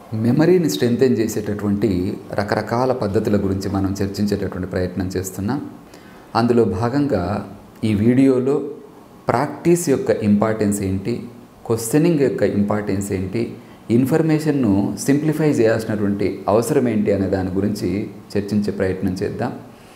మెమరీని స్ట్రెంగ్తెన్ చేసేటటువంటి రకరకాల పద్ధతుల గురించి మనం చర్చించేటటువంటి ప్రయత్నం చేస్తున్నాం అందులో భాగంగా ఈ వీడియోలో ప్రాక్టీస్ యొక్క ఇంపార్టెన్స్ ఏంటి క్వశ్చనింగ్ యొక్క ఇంపార్టెన్స్ ఏంటి ఇన్ఫర్మేషన్ను సింప్లిఫై చేయాల్సినటువంటి అవసరం ఏంటి అనే దాని గురించి చర్చించే ప్రయత్నం చేద్దాం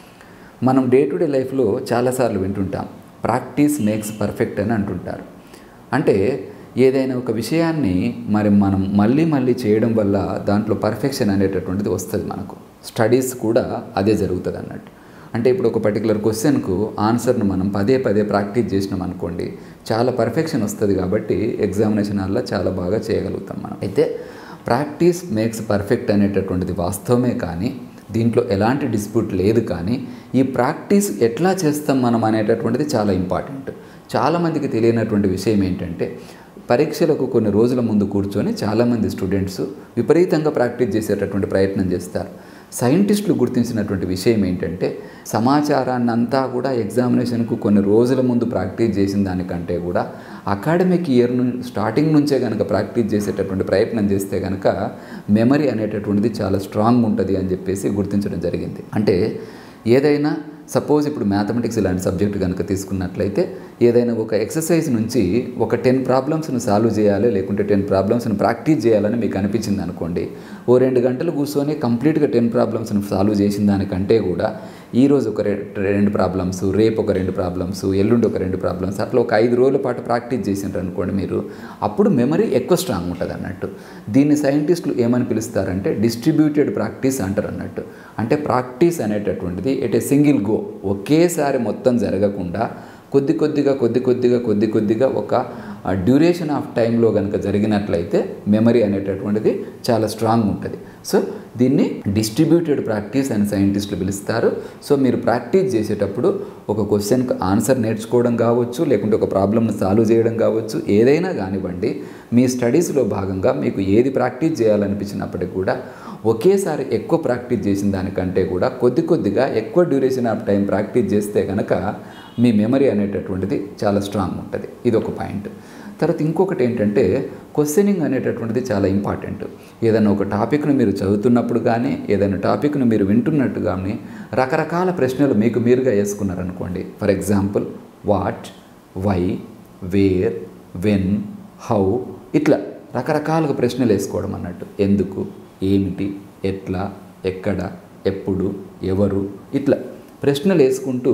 మనం డే టు డే లైఫ్లో చాలాసార్లు వింటుంటాం ప్రాక్టీస్ మేక్స్ పర్ఫెక్ట్ అని అంటుంటారు అంటే ఏదైనా ఒక విషయాన్ని మరి మనం మళ్ళీ మళ్ళీ చేయడం వల్ల దాంట్లో పర్ఫెక్షన్ అనేటటువంటిది వస్తుంది మనకు స్టడీస్ కూడా అదే జరుగుతుంది అన్నట్టు అంటే ఇప్పుడు ఒక పర్టికులర్ క్వశ్చన్కు ఆన్సర్ను మనం పదే పదే ప్రాక్టీస్ చేసినాం అనుకోండి చాలా పర్ఫెక్షన్ వస్తుంది కాబట్టి ఎగ్జామినేషన్ హాల్లో చాలా బాగా చేయగలుగుతాం మనం అయితే ప్రాక్టీస్ మేక్స్ పర్ఫెక్ట్ అనేటటువంటిది వాస్తవమే కానీ దీంట్లో ఎలాంటి డిస్ప్యూట్ లేదు కానీ ఈ ప్రాక్టీస్ ఎట్లా చేస్తాం మనం అనేటటువంటిది చాలా ఇంపార్టెంట్ చాలామందికి తెలియనటువంటి విషయం ఏంటంటే పరీక్షలకు కొన్ని రోజుల ముందు కూర్చొని చాలామంది స్టూడెంట్స్ విపరీతంగా ప్రాక్టీస్ చేసేటటువంటి ప్రయత్నం చేస్తారు సైంటిస్టులు గుర్తించినటువంటి విషయం ఏంటంటే సమాచారాన్ని అంతా కూడా ఎగ్జామినేషన్కు కొన్ని రోజుల ముందు ప్రాక్టీస్ చేసిన దానికంటే కూడా అకాడమిక్ ఇయర్ ను స్టార్టింగ్ నుంచే కనుక ప్రాక్టీస్ చేసేటటువంటి ప్రయత్నం చేస్తే కనుక మెమరీ అనేటటువంటిది చాలా స్ట్రాంగ్ ఉంటుంది అని చెప్పేసి గుర్తించడం జరిగింది అంటే ఏదైనా సపోజ్ ఇప్పుడు మ్యాథమెటిక్స్ ఇలాంటి సబ్జెక్ట్ కనుక తీసుకున్నట్లయితే ఏదైనా ఒక ఎక్సర్సైజ్ నుంచి ఒక టెన్ ప్రాబ్లమ్స్ను సాల్వ్ చేయాలి లేకుంటే టెన్ ప్రాబ్లమ్స్ను ప్రాక్టీస్ చేయాలని మీకు అనిపించింది అనుకోండి ఓ రెండు గంటలు కూర్చొని కంప్లీట్గా టెన్ ప్రాబ్లమ్స్ను సాల్వ్ చేసిన దానికంటే కూడా ఈరోజు ఒక రెండు ప్రాబ్లమ్స్ రేపు ఒక రెండు ప్రాబ్లమ్స్ ఎల్లుండి ఒక రెండు ప్రాబ్లమ్స్ అట్లా ఒక ఐదు రోజుల పాటు ప్రాక్టీస్ చేసిండ్రు అనుకోండి మీరు అప్పుడు మెమరీ ఎక్కువ స్ట్రాంగ్ ఉంటుంది అన్నట్టు దీన్ని సైంటిస్టులు ఏమని పిలుస్తారంటే డిస్ట్రిబ్యూటెడ్ ప్రాక్టీస్ అంటారు అన్నట్టు అంటే ప్రాక్టీస్ అనేటటువంటిది ఎట్ ఏ సింగిల్ గో ఒకేసారి మొత్తం జరగకుండా కొద్ది కొద్దిగా కొద్ది కొద్దిగా కొద్ది కొద్దిగా ఒక డ్యూరేషన్ ఆఫ్ టైంలో కనుక జరిగినట్లయితే మెమరీ అనేటటువంటిది చాలా స్ట్రాంగ్ ఉంటుంది సో దీన్ని డిస్ట్రిబ్యూటెడ్ ప్రాక్టీస్ అని సైంటిస్టులు పిలుస్తారు సో మీరు ప్రాక్టీస్ చేసేటప్పుడు ఒక క్వశ్చన్కి ఆన్సర్ నేర్చుకోవడం కావచ్చు లేకుంటే ఒక ప్రాబ్లమ్ని సాల్వ్ చేయడం కావచ్చు ఏదైనా కానివ్వండి మీ స్టడీస్లో భాగంగా మీకు ఏది ప్రాక్టీస్ చేయాలనిపించినప్పటికీ కూడా ఒకేసారి ఎక్కువ ప్రాక్టీస్ చేసిన దానికంటే కూడా కొద్ది కొద్దిగా ఎక్కువ డ్యూరేషన్ ఆఫ్ టైం ప్రాక్టీస్ చేస్తే కనుక మీ మెమరీ అనేటటువంటిది చాలా స్ట్రాంగ్ ఉంటుంది ఇది ఒక పాయింట్ తర్వాత ఇంకొకటి ఏంటంటే క్వశ్చనింగ్ అనేటటువంటిది చాలా ఇంపార్టెంట్ ఏదైనా ఒక టాపిక్ను మీరు చదువుతున్నప్పుడు కానీ ఏదైనా టాపిక్ను మీరు వింటున్నట్టు కానీ రకరకాల ప్రశ్నలు మీకు మీరుగా వేసుకున్నారనుకోండి for example what why where when how ఇట్లా రకరకాలుగా ప్రశ్నలు వేసుకోవడం అన్నట్టు ఎందుకు ఏమిటి ఎట్లా ఎక్కడ ఎప్పుడు ఎవరు ఇట్లా ప్రశ్నలు వేసుకుంటూ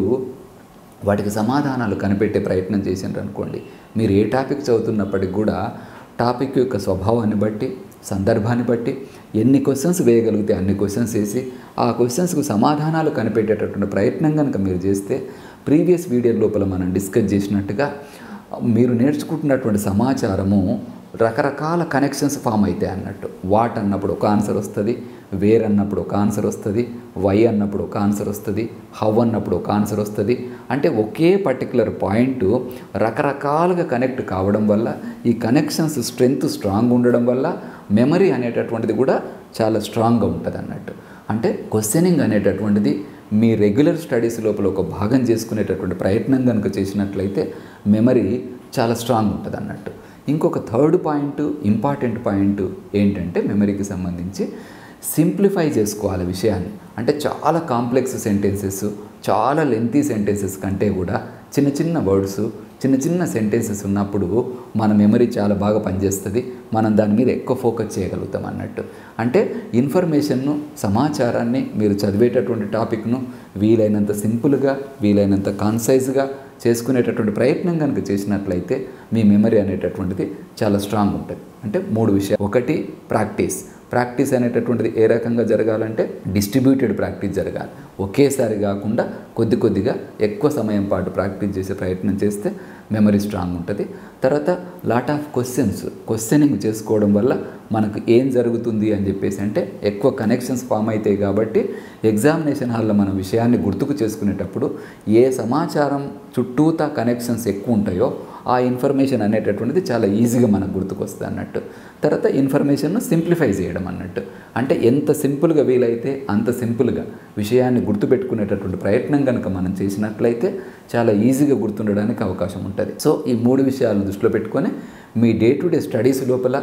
వాటికి సమాధానాలు కనిపెట్టే ప్రయత్నం చేసిండ్రు అనుకోండి మీరు ఏ టాపిక్ చదువుతున్నప్పటికి కూడా టాపిక్ యొక్క స్వభావాన్ని బట్టి సందర్భాన్ని బట్టి ఎన్ని క్వశ్చన్స్ వేయగలిగితే అన్ని క్వశ్చన్స్ వేసి ఆ క్వశ్చన్స్కు సమాధానాలు కనిపెట్టేటటువంటి ప్రయత్నం కనుక మీరు చేస్తే ప్రీవియస్ వీడియో లోపల మనం డిస్కస్ చేసినట్టుగా మీరు నేర్చుకుంటున్నటువంటి సమాచారము రకరకాల కనెక్షన్స్ ఫామ్ అవుతాయి అన్నట్టు వాట్ అన్నప్పుడు ఒక ఆన్సర్ వస్తుంది వేర్ అన్నప్పుడు ఒక ఆన్సర్ వస్తుంది వై అన్నప్పుడు ఒక ఆన్సర్ వస్తుంది హవ్ అన్నప్పుడు ఒక ఆన్సర్ వస్తుంది అంటే ఒకే పర్టికులర్ పాయింట్ రకరకాలుగా కనెక్ట్ కావడం వల్ల ఈ కనెక్షన్స్ స్ట్రెంగ్త్ స్ట్రాంగ్ ఉండడం వల్ల మెమరీ అనేటటువంటిది కూడా చాలా స్ట్రాంగ్గా ఉంటుంది అన్నట్టు అంటే క్వశ్చనింగ్ అనేటటువంటిది మీ రెగ్యులర్ స్టడీస్ లోపల ఒక భాగం చేసుకునేటటువంటి ప్రయత్నం కనుక చేసినట్లయితే మెమరీ చాలా స్ట్రాంగ్ ఉంటుంది అన్నట్టు ఇంకొక థర్డ్ పాయింట్ ఇంపార్టెంట్ పాయింట్ ఏంటంటే మెమరీకి సంబంధించి సింప్లిఫై చేసుకోవాలి విషయాన్ని అంటే చాలా కాంప్లెక్స్ సెంటెన్సెస్ చాలా లెంతీ సెంటెన్సెస్ కంటే కూడా చిన్న చిన్న వర్డ్స్ చిన్న చిన్న సెంటెన్సెస్ ఉన్నప్పుడు మన మెమరీ చాలా బాగా పనిచేస్తుంది మనం దాని మీద ఎక్కువ ఫోకస్ చేయగలుగుతాం అన్నట్టు అంటే ఇన్ఫర్మేషన్ను సమాచారాన్ని మీరు చదివేటటువంటి టాపిక్ను వీలైనంత సింపుల్గా వీలైనంత కాన్సైజ్గా చేసుకునేటటువంటి ప్రయత్నం కనుక చేసినట్లయితే మీ మెమరీ అనేటటువంటిది చాలా స్ట్రాంగ్ ఉంటుంది అంటే మూడు విషయాలు ఒకటి ప్రాక్టీస్ ప్రాక్టీస్ అనేటటువంటిది ఏ రకంగా జరగాలంటే డిస్ట్రిబ్యూటెడ్ ప్రాక్టీస్ జరగాలి ఒకేసారి కాకుండా కొద్ది కొద్దిగా ఎక్కువ సమయం పాటు ప్రాక్టీస్ చేసే ప్రయత్నం చేస్తే మెమరీ స్ట్రాంగ్ ఉంటుంది తర్వాత లాట్ ఆఫ్ క్వశ్చన్స్ క్వశ్చనింగ్ చేసుకోవడం వల్ల మనకు ఏం జరుగుతుంది అని చెప్పేసి అంటే ఎక్కువ కనెక్షన్స్ ఫామ్ అవుతాయి కాబట్టి ఎగ్జామినేషన్ హాల్లో మన విషయాన్ని గుర్తుకు చేసుకునేటప్పుడు ఏ సమాచారం చుట్టూతా కనెక్షన్స్ ఎక్కువ ఉంటాయో ఆ ఇన్ఫర్మేషన్ అనేటటువంటిది చాలా ఈజీగా మనకు గుర్తుకొస్తుంది అన్నట్టు తర్వాత ఇన్ఫర్మేషన్ను సింప్లిఫై చేయడం అన్నట్టు అంటే ఎంత సింపుల్గా వీలైతే అంత సింపుల్గా విషయాన్ని గుర్తుపెట్టుకునేటటువంటి ప్రయత్నం కనుక మనం చేసినట్లయితే చాలా ఈజీగా గుర్తుండడానికి అవకాశం ఉంటుంది సో ఈ మూడు విషయాలను దృష్టిలో పెట్టుకొని మీ డే టు డే స్టడీస్ లోపల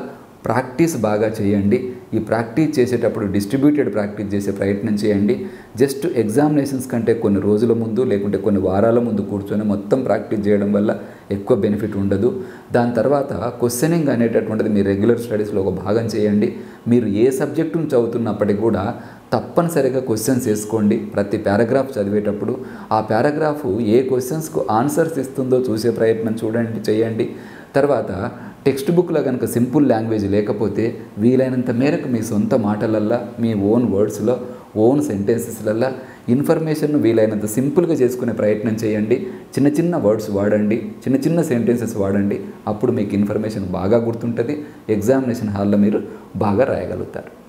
ప్రాక్టీస్ బాగా చేయండి ఈ ప్రాక్టీస్ చేసేటప్పుడు డిస్ట్రిబ్యూటెడ్ ప్రాక్టీస్ చేసే ప్రయత్నం చేయండి జస్ట్ ఎగ్జామినేషన్స్ కంటే కొన్ని రోజుల ముందు లేకుంటే కొన్ని వారాల ముందు కూర్చొని మొత్తం ప్రాక్టీస్ చేయడం వల్ల ఎక్కువ బెనిఫిట్ ఉండదు దాని తర్వాత క్వశ్చనింగ్ అనేటటువంటిది మీ రెగ్యులర్ స్టడీస్లో ఒక భాగం చేయండి మీరు ఏ సబ్జెక్టును చదువుతున్నప్పటికీ కూడా తప్పనిసరిగా క్వశ్చన్స్ వేసుకోండి ప్రతి పారాగ్రాఫ్ చదివేటప్పుడు ఆ పారాగ్రాఫ్ ఏ క్వశ్చన్స్కు ఆన్సర్స్ ఇస్తుందో చూసే ప్రయత్నం చూడండి చేయండి తర్వాత టెక్స్ట్ బుక్లో కనుక సింపుల్ లాంగ్వేజ్ లేకపోతే వీలైనంత మేరకు మీ సొంత మాటలల్లో మీ ఓన్ వర్డ్స్లో ఓన్ సెంటెన్సెస్లల్లో ఇన్ఫర్మేషన్ను వీలైనంత సింపుల్గా చేసుకునే ప్రయత్నం చేయండి చిన్న చిన్న వర్డ్స్ వాడండి చిన్న చిన్న సెంటెన్సెస్ వాడండి అప్పుడు మీకు ఇన్ఫర్మేషన్ బాగా గుర్తుంటుంది ఎగ్జామినేషన్ హాల్లో మీరు బాగా రాయగలుగుతారు